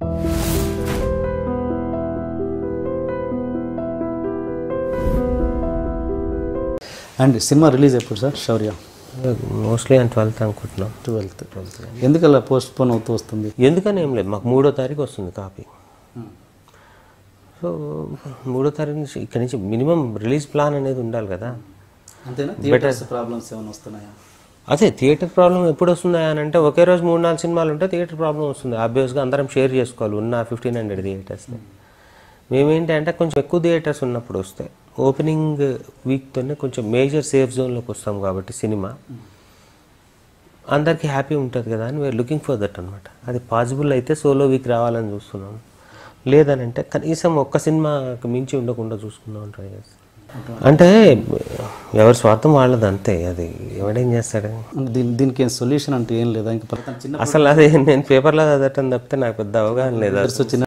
and cinema release ఎప్పుడు sir Shaurya mostly అని twelfth అనుకుంటున్నాం ట్వెల్త్ ఎందుకు అలా పోస్ట్ పోన్ అవుతూ వస్తుంది ఎందుకని ఏం లేదు మాకు మూడో తారీఖు వస్తుంది కాపీ సో మూడో తారీఖు నుంచి ఇక్కడి నుంచి మినిమం రిలీజ్ ప్లాన్ అనేది ఉండాలి కదా అంతేనా థియేటర్స్ ప్రాబ్లమ్స్ ఏమైనా వస్తున్నాయా అదే థియేటర్ ప్రాబ్లం ఎప్పుడు వస్తుందా అని అంటే ఒకే రోజు మూడు నాలుగు సినిమాలు ఉంటే థియేటర్ ప్రాబ్లం వస్తుంది ఆబ్వియస్గా అందరం షేర్ చేసుకోవాలి ఉన్న ఫిఫ్టీన్ హండ్రెడ్ థియేటర్స్ని మేమేంటి అంటే కొంచెం ఎక్కువ థియేటర్స్ ఉన్నప్పుడు వస్తాయి ఓపెనింగ్ వీక్తోనే కొంచెం మేజర్ సేఫ్ జోన్లోకి వస్తాం కాబట్టి సినిమా అందరికీ హ్యాపీ ఉంటుంది కదా అని వీఆర్ లుకింగ్ ఫర్ దట్ అనమాట అది పాసిబుల్ అయితే సోలో వీక్ రావాలని చూస్తున్నాం లేదని అంటే కనీసం ఒక్క సినిమాకి మించి ఉండకుండా చూసుకుందాం ట్రై చేస్తాం అంటే ఎవరి స్వార్థం వాళ్ళది అంతే అది ఎవడేం చేస్తాడు అంటే దీని దీనికి ఏం సొల్యూషన్ అంటే ఏం లేదా ఇంకా ప్రస్తుతం చిన్న అసలు అది నేను పేపర్లో చదవటం తప్పితే నాకు పెద్ద అవగాహన లేదు చిన్న